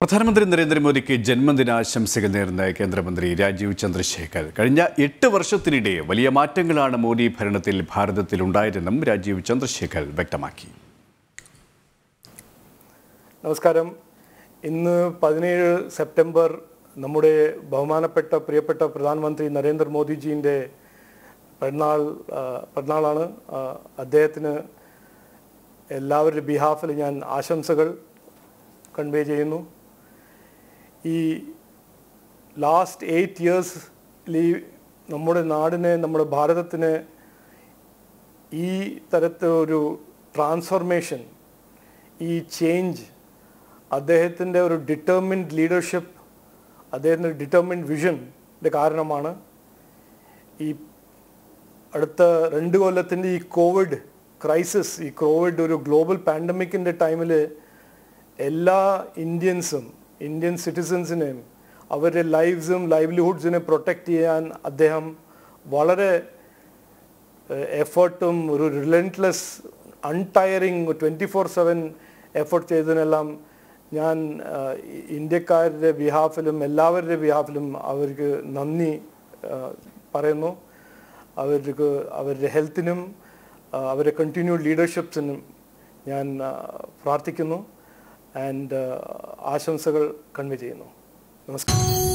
പ്രധാനമന്ത്രി നരേന്ദ്രമോദിക്ക് ജന്മദിനാശംസകൾ നേർന്ന കേന്ദ്രമന്ത്രി രാജീവ് ചന്ദ്രശേഖർ കഴിഞ്ഞ എട്ട് വർഷത്തിനിടെ വലിയ മാറ്റങ്ങളാണ് മോദി ഭരണത്തിൽ ഭാരതത്തിൽ ഉണ്ടായതെന്നും രാജീവ് ചന്ദ്രശേഖർ വ്യക്തമാക്കി നമസ്കാരം ഇന്ന് പതിനേഴ് സെപ്റ്റംബർ നമ്മുടെ ബഹുമാനപ്പെട്ട പ്രിയപ്പെട്ട പ്രധാനമന്ത്രി നരേന്ദ്രമോദിജീൻ്റെ പിറന്നാൾ ആ, പിറന്നാളാണ് ആ, അദ്ദേഹത്തിന് എല്ലാവരുടെ ബിഹാഫിൽ ഞാൻ ആശംസകൾ കൺവേ ചെയ്യുന്നു ഈ ലാസ്റ്റ് എയ്റ്റ് ഇയേഴ്സിൽ ഈ നമ്മുടെ നാടിനെ നമ്മുടെ ഭാരതത്തിന് ഈ തരത്തിൽ ഒരു ട്രാൻസ്ഫോർമേഷൻ ഈ ചേഞ്ച് അദ്ദേഹത്തിൻ്റെ ഒരു ഡിറ്റർമിൻഡ് ലീഡർഷിപ്പ് അദ്ദേഹത്തിൻ്റെ ഡിറ്റർമിൻഡ് വിഷൻ്റെ കാരണമാണ് ഈ അടുത്ത രണ്ട് കൊല്ലത്തിൻ്റെ ഈ കോവിഡ് ക്രൈസിസ് ഈ കോവിഡ് ഒരു ഗ്ലോബൽ പാൻഡമിക്കിൻ്റെ ടൈമിൽ എല്ലാ ഇന്ത്യൻസും ഇന്ത്യൻ സിറ്റിസൻസിനെയും അവരുടെ ലൈഫ്സും ലൈവ്ലിഹുഡ്സിനെ പ്രൊട്ടക്റ്റ് ചെയ്യാൻ അദ്ദേഹം വളരെ എഫേർട്ടും ഒരു relentless untiring twenty four seven effort ചെയ്തതിനെല്ലാം ഞാൻ ആ, ഇന്ത്യക്കാരുടെ ബിഹാഫിലും എല്ലാവരുടെ ബിഹാഫിലും അവർക്ക് നന്ദി ആ, പറയുന്നു അവർക്ക് അവരുടെ ഹെൽത്തിനും ആ, അവരുടെ കണ്ടിന്യൂഡ് ലീഡർഷിപ്സിനും ഞാൻ ആ, പ്രാർത്ഥിക്കുന്നു ആൻഡ് ആശംസകൾ കൺവേ ചെയ്യുന്നു നമസ്കാരം